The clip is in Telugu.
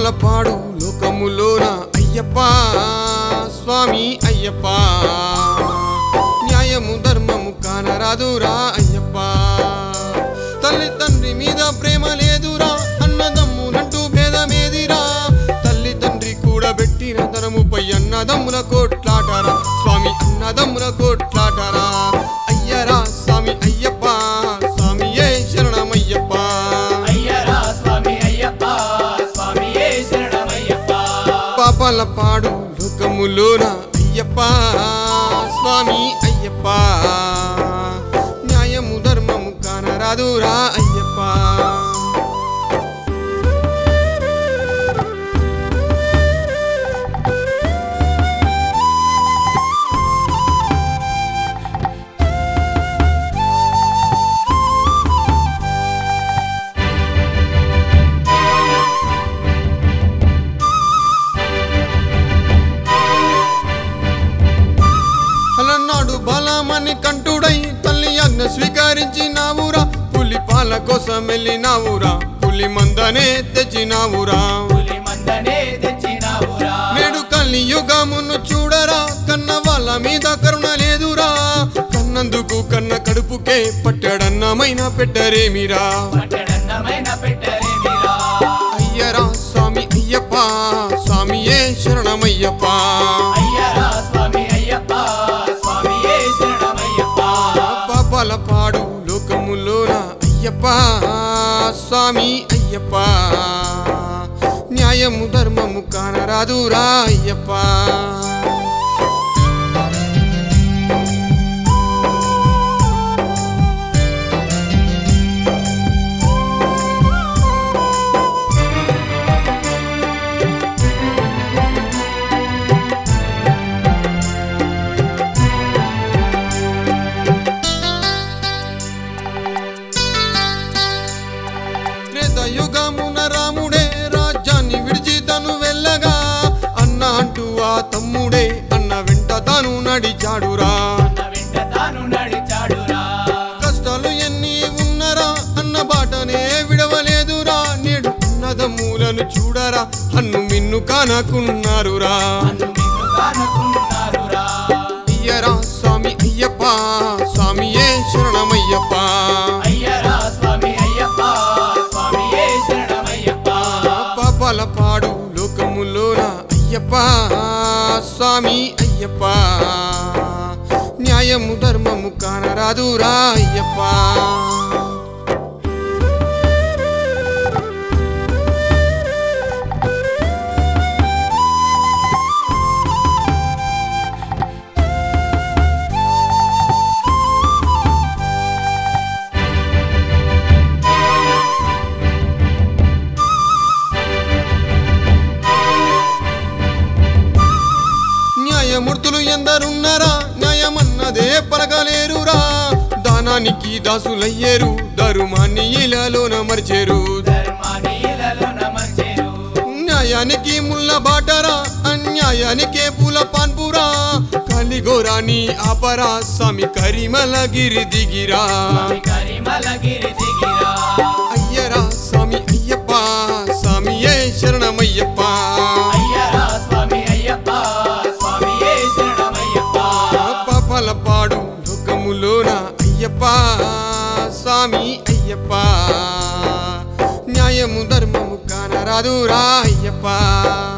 పాడు లోకములోన అయ్యప్ప స్వామి అయ్యప్ప న్యాయము ధర్మము కానరాదురా అయ్యప్ప తల్లి తండ్రి మీద ప్రేమ లేదురా అన్నదమ్ములంటూ భేదమేదిరా తల్లి తండ్రి కూడా పెట్టిన ధనముపై అన్నదమ్ముల కోట్లాటరా స్వామి అన్నదమ్ముల కోట్లాటరా అయ్యరా స్వామి అయ్యప్ప స్వామియే శరణమయ్యప్ప అయ్యరా స్వామి అయ్యప్ప స్వామియే శరణమయ్యప్ప పాపాల పాడు లోకములోన అయ్యప్ప స్వామి అయ్యప్ప న్యాయము ధర్మము కానరాదురా అయ్యప్ప అలనాడు బలమని కంటుడై తల్లి ఆజ్ఞ స్వీకరించినావురా పులి పాల కోసం వెళ్ళినావురా పులి మందనే తెచ్చినావురా పులి మందనే తెచ్చినావురా నేడు కల్లి యుగమును చూడరా కన్న వాళ్ళ మీద కరుణ లేదురా కన్నందుకు కన్న కడుపుకే పట్టడన్నమైన పెట్టరేమిరా పట్టడన్నమైన పెట్టరేమిరా అయ్యరా స్వామి అయ్యప్ప స్వామియే శరణమయ్యప్ప అయ్యరా స్వామి అయ్యప్ప స్వామియే శరణమయ్యప్ప పాపాల పాడు లోకములోన అయ్యప్ప స్వామి అయ్యప్ప న్యాయము ధర్మము కానరాదురా అయ్యప్ప యుగమున రాముడే రాజ్యాన్ని విడిచి తను వెళ్ళగా అన్న అంటూ ఆ తమ్ముడే అన్న వెంట తాను నడిచాడురా అన్న వెంట తాను నడిచాడురా కష్టాలు ఎన్ని ఉన్నరా అన్న బాటనే విడవలేదురా నేడు అన్నదమ్ములను చూడరా అన్ను మిన్ను కానకున్నారురా అన్ను నిన్ను కానుకున్నారురా అయ్యరా స్వామి అయ్యప్ప స్వామియే శరణమయ్యప్ప అయ్యరా స్వామి అయ్యప్ప స్వామియే శరణమయ్యప్ప పాపాల పాడు లోకములోన అయ్యప్ప స్వామి అయ్యప్ప న్యాయము ధర్మము కానరాదురా అయ్యప్ప న్యాయమూర్తులు ఎందరున్నారా న్యాయమన్నదే పలకలేరురా దానానికి దాసులయ్యేరు ధర్మాన్ని ఇలాలోన మరిచేరు ధర్మాన్ని ఇలలో నమర్చేరు న్యాయానికి ముళ్ళ బాటరా అన్యాయానికే పూల పాన్పురా కలిగోరాని ఆపరా స్వామి కరిమలగిరి దిగిరా స్వామి కరిమలగిరి దిగిరా అయ్యరా స్వామి అయ్యప్ప స్వామియే శరణమయ్యప్ప అయ్యరా స్వామి అయ్యప్ప స్వామియే శరణమయ్యప్ప పాపాల పాడు లోకములోన అయ్యప్ప స్వామి అయ్యప్ప న్యాయము ధర్మము కానరాదురా అయ్యప్ప